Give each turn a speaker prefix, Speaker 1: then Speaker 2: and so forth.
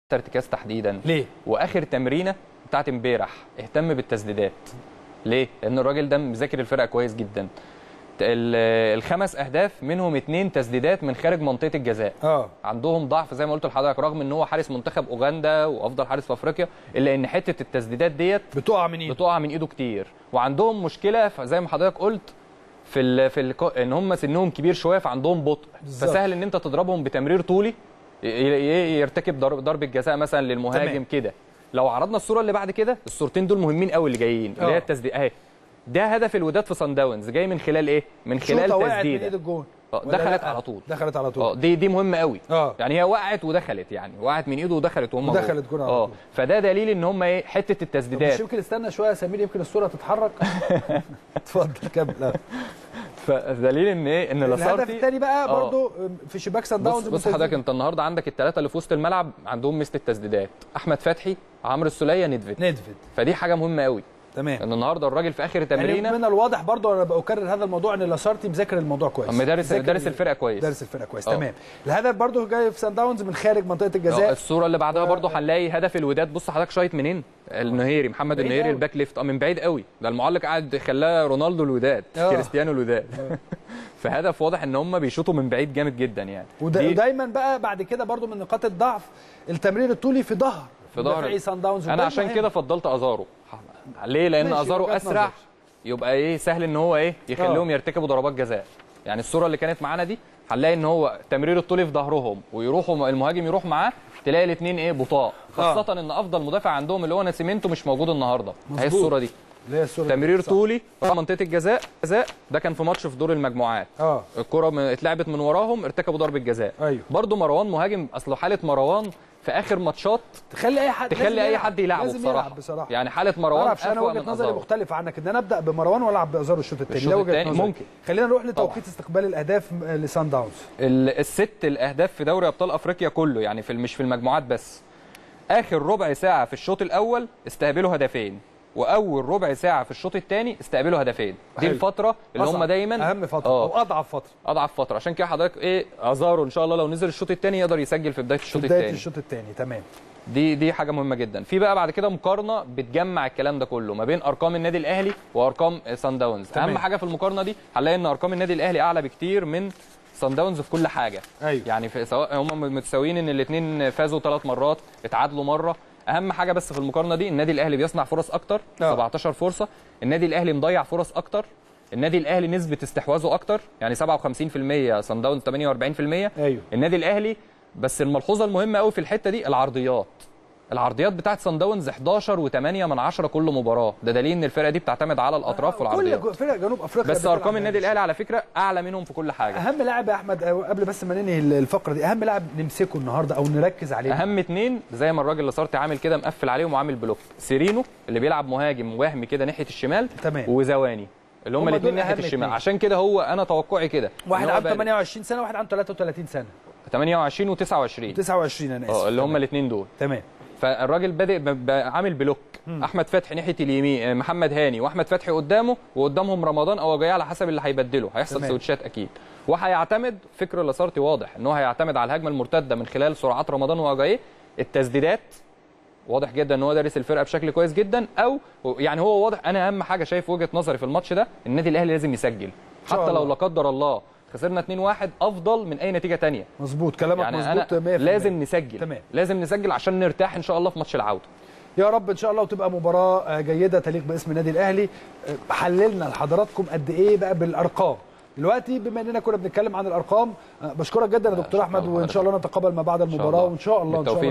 Speaker 1: ارتكاز تحديدا
Speaker 2: ليه؟
Speaker 1: واخر تمرينه بتاعت امبارح اهتم بالتسديدات ليه لان الراجل ده مذاكر الفرقه كويس جدا ال- الخمس اهداف منهم اتنين تسديدات من خارج منطقه الجزاء
Speaker 2: اه
Speaker 1: عندهم ضعف زي ما قلت لحضرتك رغم ان هو حارس منتخب اوغندا وافضل حارس في افريقيا الا ان حته التسديدات ديت
Speaker 2: بتقع من ايده
Speaker 1: بتقع من ايده كتير وعندهم مشكله ف- زي ما حضرتك قلت في ال في ال ان هم سنهم كبير شويه فعندهم بطء
Speaker 2: بالظبط.
Speaker 1: فسهل ان انت تضربهم بتمرير طولي ي- ي- يرتكب ضرب ضربه جزاء مثلا للمهاجم
Speaker 2: تمام.
Speaker 1: كده لو عرضنا الصوره اللي بعد كده الصورتين دول مهمين قوي اللي جايين اللي
Speaker 2: آه.
Speaker 1: هي التسديد اهي ده هدف الوداد في صن داونز جاي من خلال ايه من خلال
Speaker 2: شوطة وقعت من
Speaker 1: تسديده
Speaker 2: ايد الجون
Speaker 1: آه،
Speaker 2: ولا
Speaker 1: دخلت
Speaker 2: لأ؟
Speaker 1: على طول
Speaker 2: دخلت على
Speaker 1: اه
Speaker 2: طول
Speaker 1: دي دي مهمه قوي
Speaker 2: اه
Speaker 1: يعني هي وقعت ودخلت يعني وقعت من ايده ودخلت وهم
Speaker 2: ودخلت جون على
Speaker 1: اه
Speaker 2: طول.
Speaker 1: فده دليل ان هم ايه حته
Speaker 2: طب مش
Speaker 1: التسديدات
Speaker 2: يمكن استنى شويه يا سمير يمكن الصوره تتحرك اتفضل كمل آه.
Speaker 1: فدليل ان ايه ان
Speaker 2: الهدف
Speaker 1: لاسارتي
Speaker 2: الثاني بقى
Speaker 1: آه.
Speaker 2: برضو في شباك سان
Speaker 1: بص
Speaker 2: داونز
Speaker 1: بص حضرتك انت النهارده عندك الثلاثه اللي في وسط الملعب عندهم مثل التسديدات احمد فتحي عمرو السوليه ندفت
Speaker 2: ندفد
Speaker 1: فدي حاجه مهمه قوي
Speaker 2: تمام
Speaker 1: ان النهارده الراجل في اخر
Speaker 2: يعني
Speaker 1: تمرينه
Speaker 2: من الواضح برضو انا بكرر هذا الموضوع ان لاسارتي مذاكر الموضوع كويس
Speaker 1: اما دارس
Speaker 2: مذاكر
Speaker 1: دارس الفرقه كويس
Speaker 2: دارس الفرقه كويس
Speaker 1: آه.
Speaker 2: تمام الهدف برضو جاي في سان داونز من خارج منطقه
Speaker 1: آه،
Speaker 2: الجزاء
Speaker 1: الصوره اللي بعدها برضو هنلاقي هدف الوداد بص حضرتك شايط منين النهيري محمد
Speaker 2: بعيد
Speaker 1: النهيري
Speaker 2: أوي.
Speaker 1: الباك ليفت اه من بعيد قوي ده المعلق قاعد خلاه رونالدو الوداد
Speaker 2: آه.
Speaker 1: كريستيانو الوداد فهدف واضح ان هم بيشوطوا من بعيد جامد جدا يعني
Speaker 2: ودا
Speaker 1: دي-
Speaker 2: ودايما بقى بعد كده برضو من نقاط الضعف التمرير الطولي في ظهر
Speaker 1: في ظهر.
Speaker 2: مدافعي سان داونز
Speaker 1: انا
Speaker 2: وده
Speaker 1: عشان
Speaker 2: مهم.
Speaker 1: كده فضلت ازارو ليه لان
Speaker 2: ماشي،
Speaker 1: ازارو
Speaker 2: وجهة
Speaker 1: اسرع
Speaker 2: نظر.
Speaker 1: يبقى ايه سهل ان هو ايه يخليهم يرتكبوا ضربات جزاء يعني الصوره اللي كانت معانا دي هنلاقي ان هو تمرير الطولي في ظهرهم ويروحوا المهاجم يروح معاه تلاقي الاثنين ايه بطاء خاصه ان افضل مدافع عندهم اللي هو ناسيمنتو مش موجود النهارده اهي
Speaker 2: مظبوط.
Speaker 1: الصوره دي
Speaker 2: اللي هي الصورة
Speaker 1: تمرير
Speaker 2: دي. صح.
Speaker 1: طولي في منطقه الجزاء جزاء ده كان في ماتش في دور المجموعات
Speaker 2: اه
Speaker 1: الكره من- اتلعبت من وراهم ارتكبوا ضربه جزاء
Speaker 2: ايوه
Speaker 1: برضو مروان مهاجم اصل حاله مروان في اخر ماتشات
Speaker 2: تخلي اي حد لازم
Speaker 1: تخلي اي
Speaker 2: يلعب.
Speaker 1: حد يلعبه
Speaker 2: لازم
Speaker 1: بصراحه
Speaker 2: يلعب بصراحه
Speaker 1: يعني حاله
Speaker 2: ما
Speaker 1: مروان
Speaker 2: اعرفش انا
Speaker 1: أسوأ
Speaker 2: وجهه
Speaker 1: من
Speaker 2: نظري
Speaker 1: أزارو.
Speaker 2: مختلفه عنك ان انا ابدا بمروان والعب بازارو الشوط الثاني
Speaker 1: الشوط
Speaker 2: ده وجهه
Speaker 1: التاني
Speaker 2: نظري
Speaker 1: ممكن.
Speaker 2: خلينا نروح لتوقيت استقبال الاهداف لسان داونز
Speaker 1: ال- الست الاهداف في دوري ابطال افريقيا كله يعني في مش في المجموعات بس اخر ربع ساعه في الشوط الاول استقبلوا هدفين واول ربع ساعه في الشوط الثاني استقبلوا هدفين دي
Speaker 2: حلو.
Speaker 1: الفتره اللي هم
Speaker 2: أصعب.
Speaker 1: دايما
Speaker 2: اهم فتره
Speaker 1: اه
Speaker 2: او اضعف فتره
Speaker 1: اضعف فتره عشان كده حضرتك ايه ازارو ان شاء الله لو نزل الشوط الثاني يقدر يسجل في بدايه
Speaker 2: في
Speaker 1: الشوط
Speaker 2: بدايه
Speaker 1: الثاني
Speaker 2: الشوط الثاني تمام
Speaker 1: دي دي حاجه مهمه جدا في بقى بعد كده مقارنه بتجمع الكلام ده كله ما بين ارقام النادي الاهلي وارقام سان داونز
Speaker 2: تمام.
Speaker 1: اهم حاجه في المقارنه دي هنلاقي ان ارقام النادي الاهلي اعلى بكتير من سان داونز في كل حاجه
Speaker 2: ايوه
Speaker 1: يعني في سواء هم متساويين ان الاثنين فازوا ثلاث مرات اتعادلوا مره اهم حاجه بس في المقارنه دي النادي الاهلي بيصنع فرص اكتر
Speaker 2: آه.
Speaker 1: 17 فرصه النادي الاهلي مضيع فرص اكتر النادي الاهلي نسبه استحواذه اكتر يعني 57% سان داونز 48%
Speaker 2: ايوه
Speaker 1: النادي الاهلي بس الملحوظه المهمه قوي في الحته دي العرضيات العرضيات بتاعت سان داونز 11 و8 من 10 كل مباراه ده دليل ان الفرقه دي بتعتمد على الاطراف والعرضيات
Speaker 2: كل فرق جنوب افريقيا
Speaker 1: بس
Speaker 2: بتلعب
Speaker 1: ارقام النادي
Speaker 2: يعني.
Speaker 1: الاهلي على فكره اعلى منهم في كل حاجه
Speaker 2: اهم لاعب يا احمد أو قبل بس ما ننهي الفقره دي اهم لاعب نمسكه النهارده او نركز عليه
Speaker 1: اهم اتنين زي ما الراجل اللي صارت عامل كده مقفل عليهم وعامل بلوك سيرينو اللي بيلعب مهاجم وهمي كده ناحيه الشمال
Speaker 2: تمام
Speaker 1: وزواني اللي هم
Speaker 2: هما
Speaker 1: الاثنين
Speaker 2: دول
Speaker 1: ناحيه
Speaker 2: أهم
Speaker 1: الشمال
Speaker 2: اتنين.
Speaker 1: عشان كده هو انا توقعي كده
Speaker 2: واحد
Speaker 1: إن هو
Speaker 2: عنده
Speaker 1: بقى
Speaker 2: 28 سنه وواحد عنده 33 سنه
Speaker 1: 28 و29
Speaker 2: 29 انا اسف
Speaker 1: اه اللي هم
Speaker 2: تمام.
Speaker 1: الاثنين دول
Speaker 2: تمام
Speaker 1: فالراجل بادئ ب- ب- عامل بلوك احمد فتحي ناحيه اليمين آه، محمد هاني واحمد فتحي قدامه وقدامهم رمضان او جاي على حسب اللي هيبدله هيحصل
Speaker 2: تمام.
Speaker 1: سويتشات اكيد وهيعتمد فكر لاسارتي واضح ان هو هيعتمد على الهجمه المرتده من خلال سرعات رمضان واجاي التسديدات واضح جدا ان هو دارس الفرقه بشكل كويس جدا او يعني هو واضح انا اهم حاجه شايف وجهه نظري في الماتش ده النادي الاهلي لازم يسجل
Speaker 2: شاء
Speaker 1: حتى لو
Speaker 2: الله.
Speaker 1: لا قدر الله خسرنا 2-1 افضل من اي نتيجه تانية
Speaker 2: مظبوط كلامك
Speaker 1: يعني
Speaker 2: مظبوط 100%
Speaker 1: انا لازم نسجل
Speaker 2: تمام.
Speaker 1: لازم نسجل عشان نرتاح ان شاء الله في ماتش العوده
Speaker 2: يا رب ان شاء الله وتبقى مباراه آه، جيده تليق باسم النادي الاهلي آه، حللنا لحضراتكم قد ايه بقى بالارقام دلوقتي بما اننا كنا بنتكلم عن الارقام آه، بشكرك جدا يا دكتور
Speaker 1: شكراً
Speaker 2: احمد وان
Speaker 1: لحضرتك.
Speaker 2: شاء الله نتقابل ما بعد
Speaker 1: شاء
Speaker 2: المباراه
Speaker 1: الله.
Speaker 2: وان شاء الله ان شاء الله
Speaker 1: بالتوفيق